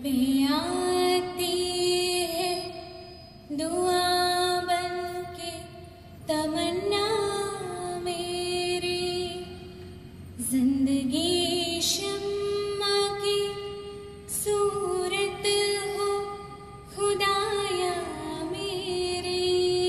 पे आती है दुआ बन के तमन्ना मेरी जिंदगी शम्मा की सूरत हो खुदाया मेरी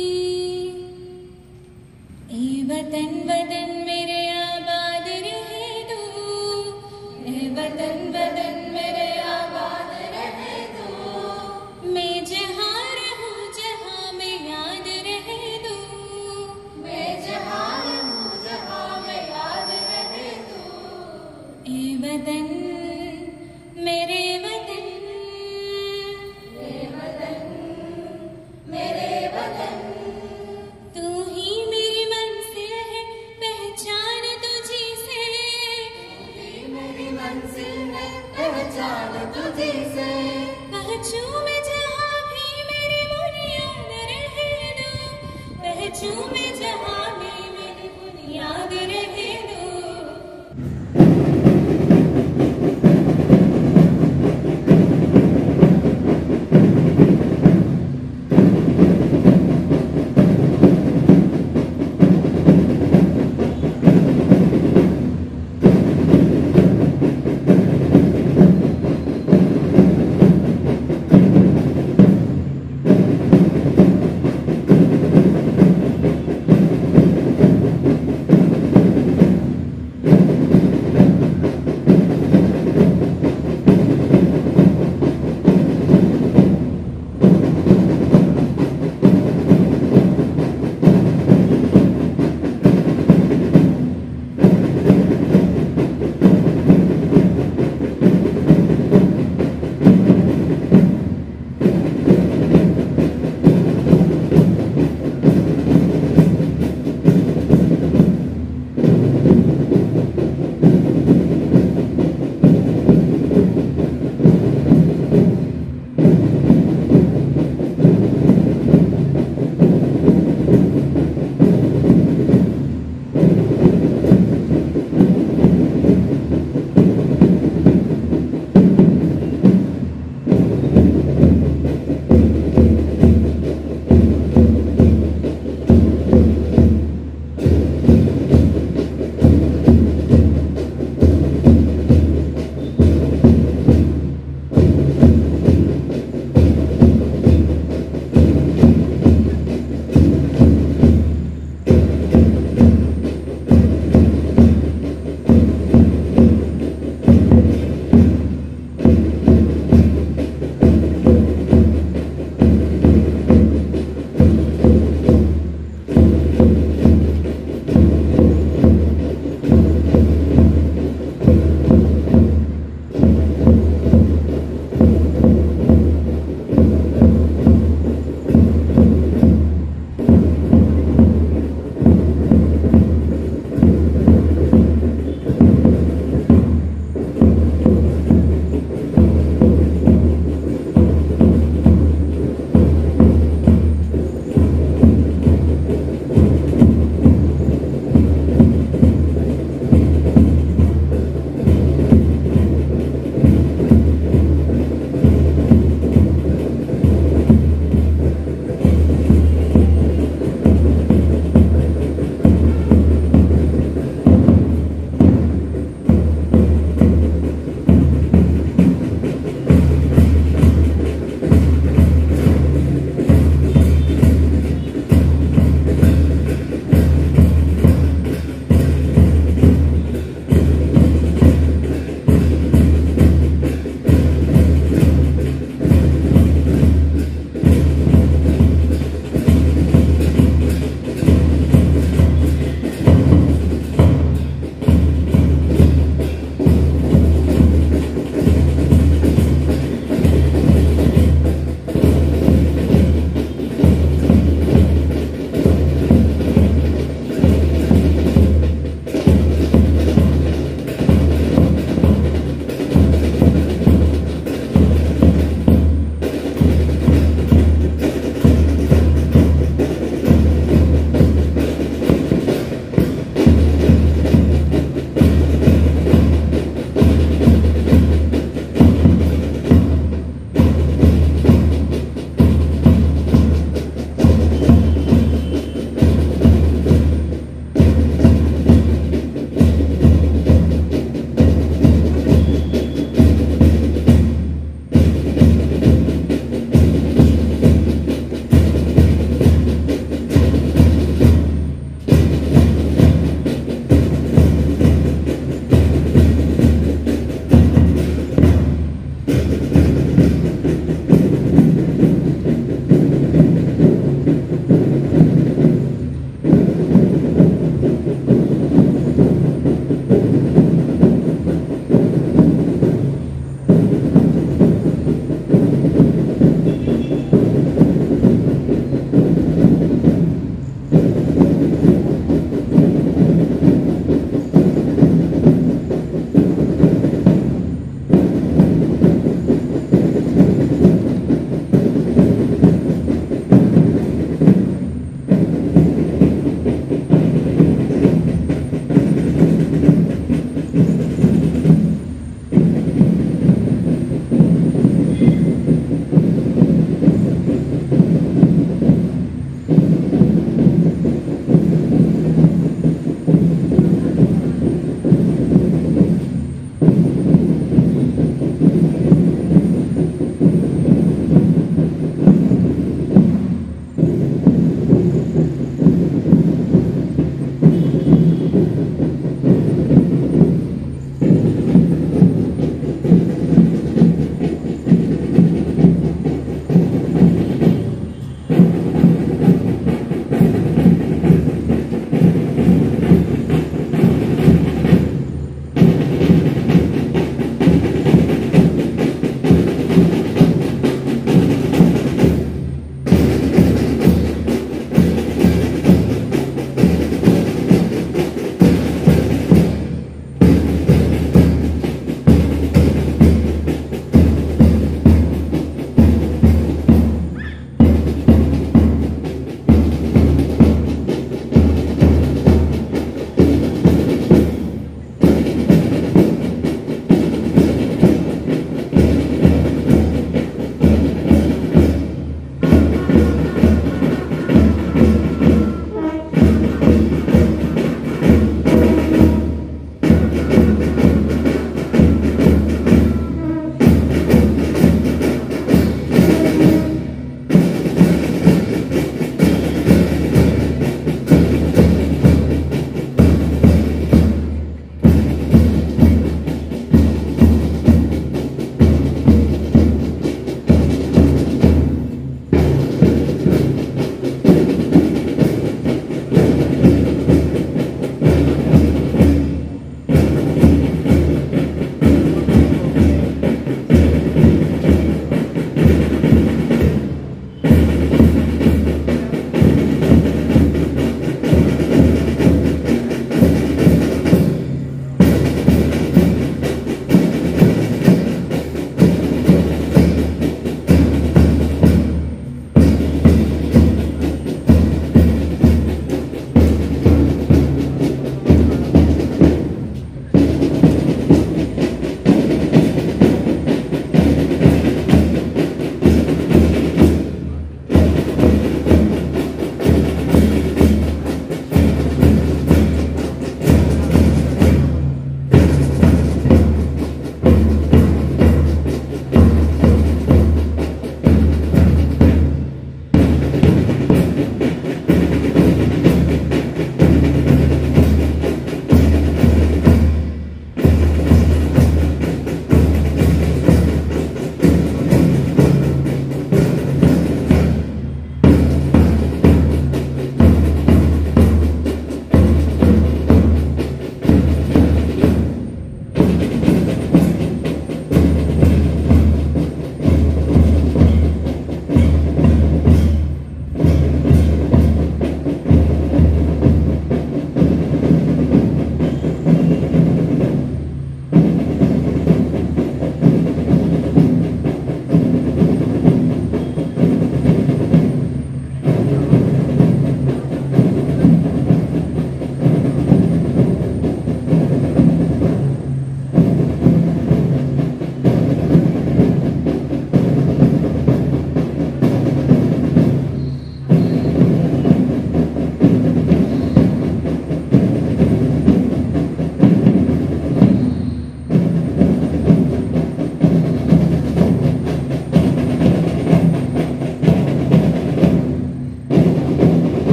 ए वतन वतन मेरे आबाद रहे दो ए वतन वतन मेरे आबाद रहे दो मैं जहाँ रहूँ जहाँ मैं याद रहे दो मैं जहाँ रहूँ जहाँ मैं याद रहे दो ए वतन मेरे वतन मेरे वतन तू ही मेरी मंजिल है पहचान तुझी से मेरी मंजिल है पहचान तुझी से पहुंचू मैं जहाँ भी मेरी बुनियाद रहे दो पहुंचू मैं जहाँ भी मेरी बुनियाद रहे दो ും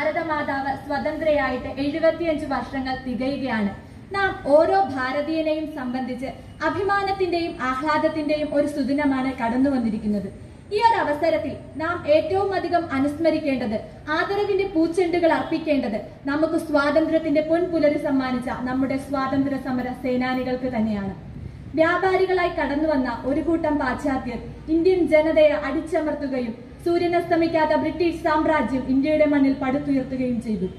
ഭാരതമാതാവ് സ്വതന്ത്രയായിട്ട് എഴുപത്തിയഞ്ച് വർഷങ്ങൾ തികയുകയാണ് നാം ഓരോ ഭാരതീയനെയും സംബന്ധിച്ച് അഭിമാനത്തിന്റെയും ആഹ്ലാദത്തിന്റെയും ഒരു സുദിനമാണ് കടന്നു വന്നിരിക്കുന്നത് ഈ ഒരു അവസരത്തിൽ നാം ഏറ്റവും അധികം അനുസ്മരിക്കേണ്ടത് ആദരവിന്റെ പൂച്ചെണ്ടുകൾ അർപ്പിക്കേണ്ടത് നമുക്ക് സ്വാതന്ത്ര്യത്തിന്റെ പൊൻപുലരി സമ്മാനിച്ച നമ്മുടെ സ്വാതന്ത്ര്യ സമര സേനാനികൾക്ക് തന്നെയാണ് വ്യാപാരികളായി കടന്നുവന്ന ഒരു കൂട്ടം പാശ്ചാത്യർ ഇന്ത്യൻ ജനതയെ അടിച്ചമർത്തുകയും സൂര്യനസ്തമിക്കാത്ത ബ്രിട്ടീഷ് സാമ്രാജ്യം ഇന്ത്യയുടെ മണ്ണിൽ പടുത്തുയർത്തുകയും ചെയ്തു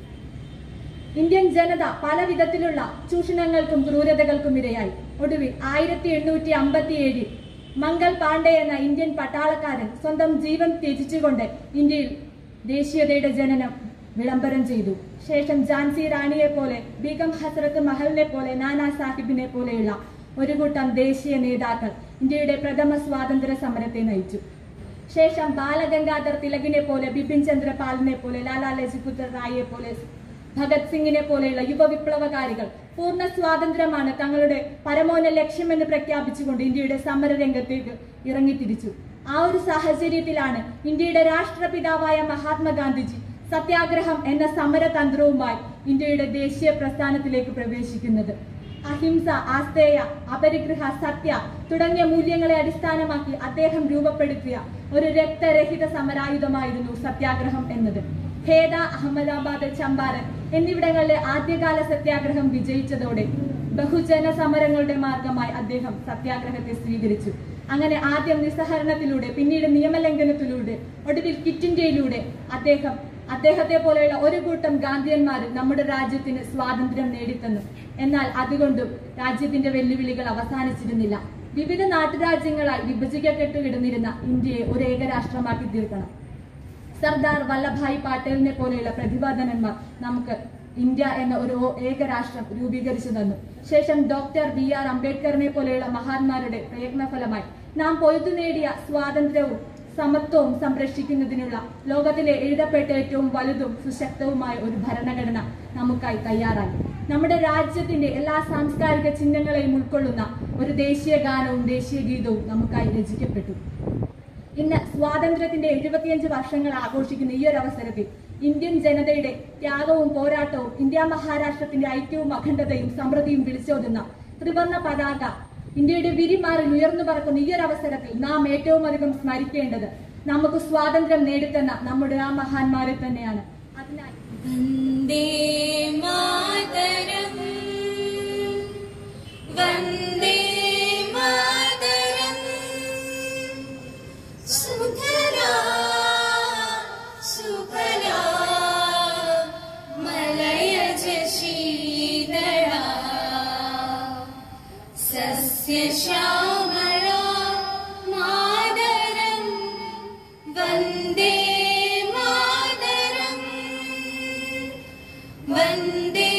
ഇന്ത്യൻ ജനത പല വിധത്തിലുള്ള ചൂഷണങ്ങൾക്കും ക്രൂരതകൾക്കും ഇരയായി ഒടുവിൽ ആയിരത്തി എണ്ണൂറ്റി അമ്പത്തി ഏഴിൽ മംഗൾ പാണ്ഡെ എന്ന ഇന്ത്യൻ പട്ടാളക്കാരൻ സ്വന്തം ജീവൻ ത്യജിച്ചുകൊണ്ട് ഇന്ത്യയിൽ ദേശീയതയുടെ ജനനം വിളംബരം ചെയ്തു ശേഷം ഝാൻസി റാണിയെ പോലെ ബീഗം ഹസ്രത്ത് മഹലിനെ പോലെ നാനാ സാഹിബിനെ പോലെയുള്ള ഒരു കൂട്ടം ദേശീയ നേതാക്കൾ ഇന്ത്യയുടെ പ്രഥമ സ്വാതന്ത്ര്യ സമരത്തെ നയിച്ചു ശേഷം ബാലഗംഗാധർ തിലകിനെ പോലെ ബിപിൻ ചന്ദ്ര പാലിനെ പോലെ ലാലാ ലജ്പത് റായിയെ പോലെ ഭഗത് സിംഗിനെ പോലെയുള്ള യുവ വിപ്ലവകാരികൾ പൂർണ്ണ സ്വാതന്ത്ര്യമാണ് തങ്ങളുടെ പരമോന്ന ലക്ഷ്യമെന്ന് പ്രഖ്യാപിച്ചുകൊണ്ട് ഇന്ത്യയുടെ സമര രംഗത്തേക്ക് ഇറങ്ങിത്തിരിച്ചു ആ ഒരു സാഹചര്യത്തിലാണ് ഇന്ത്യയുടെ രാഷ്ട്രപിതാവായ മഹാത്മാഗാന്ധിജി സത്യാഗ്രഹം എന്ന സമരതന്ത്രവുമായി ഇന്ത്യയുടെ ദേശീയ പ്രസ്ഥാനത്തിലേക്ക് പ്രവേശിക്കുന്നത് അഹിംസ ആസ്തേയ അപരിഗ്രഹ സത്യ തുടങ്ങിയ മൂല്യങ്ങളെ അടിസ്ഥാനമാക്കി അദ്ദേഹം രൂപപ്പെടുത്തിയ ഒരു രക്തരഹിത സമരായുധമായിരുന്നു സത്യാഗ്രഹം എന്നത് ഖേദ അഹമ്മദാബാദ് ചമ്പാരൻ എന്നിവിടങ്ങളിലെ ആദ്യകാല സത്യാഗ്രഹം വിജയിച്ചതോടെ ബഹുജന സമരങ്ങളുടെ മാർഗമായി അദ്ദേഹം സത്യാഗ്രഹത്തെ സ്വീകരിച്ചു അങ്ങനെ ആദ്യം നിസ്സഹരണത്തിലൂടെ പിന്നീട് നിയമലംഘനത്തിലൂടെ ഒടുവിൽ ക്വിറ്റ് ഇന്ത്യയിലൂടെ അദ്ദേഹം അദ്ദേഹത്തെ പോലെയുള്ള ഒരു കൂട്ടം ഗാന്ധിയന്മാർ നമ്മുടെ രാജ്യത്തിന് സ്വാതന്ത്ര്യം നേടിത്തന്നു എന്നാൽ അതുകൊണ്ടും രാജ്യത്തിന്റെ വെല്ലുവിളികൾ അവസാനിച്ചിരുന്നില്ല വിവിധ നാട്ടുരാജ്യങ്ങളായി വിഭജിക്കപ്പെട്ടു കിടന്നിരുന്ന ഇന്ത്യയെ ഒരു ഏകരാഷ്ട്രമാക്കി തീർക്കണം സർദാർ വല്ലഭായ് പാട്ടേലിനെ പോലെയുള്ള പ്രതിപാദനന്മാർ നമുക്ക് ഇന്ത്യ എന്ന ഒരു ഏകരാഷ്ട്രം രൂപീകരിച്ചു തന്നു ശേഷം ഡോക്ടർ ബി ആർ അംബേദ്കറിനെ പോലെയുള്ള മഹാന്മാരുടെ പ്രയത്നഫലമായി നാം പൊഴുതു നേടിയ സ്വാതന്ത്ര്യവും സമത്വവും സംരക്ഷിക്കുന്നതിനുള്ള ലോകത്തിലെ എഴുതപ്പെട്ട ഏറ്റവും വലുതും സുശക്തവുമായ ഒരു ഭരണഘടന നമുക്കായി തയ്യാറായി നമ്മുടെ രാജ്യത്തിന്റെ എല്ലാ സാംസ്കാരിക ചിഹ്നങ്ങളെയും ഉൾക്കൊള്ളുന്ന ഒരു ദേശീയ ഗാനവും ദേശീയ ഗീതവും നമുക്കായി രചിക്കപ്പെട്ടു ഇന്ന് സ്വാതന്ത്ര്യത്തിന്റെ എഴുപത്തിയഞ്ച് വർഷങ്ങൾ ആഘോഷിക്കുന്ന ഈ ഒരു അവസരത്തിൽ ഇന്ത്യൻ ജനതയുടെ ത്യാഗവും പോരാട്ടവും ഇന്ത്യ മഹാരാഷ്ട്രത്തിന്റെ ഐക്യവും അഖണ്ഡതയും സമൃദ്ധിയും വിളിച്ചോതുന്ന ത്രിവർണ്ണ പതാക ഇന്ത്യയുടെ വിരിമാറിൽ ഉയർന്നു പറക്കുന്ന ഈ ഒരു അവസരത്തിൽ നാം ഏറ്റവും അധികം സ്മരിക്കേണ്ടത് നമുക്ക് സ്വാതന്ത്ര്യം നേടിത്തന്ന നമ്മുടെ ആ മഹാന്മാരെ തന്നെയാണ് അതിനാൽ വന്ദേ മാതരം വന്ദേ മാതരം സുധരാ സുഫലാ മലയജ ശീതളാ സസ്യശ്യാമളാ മാതരം വന്ദേ മാതരം വന്ദേ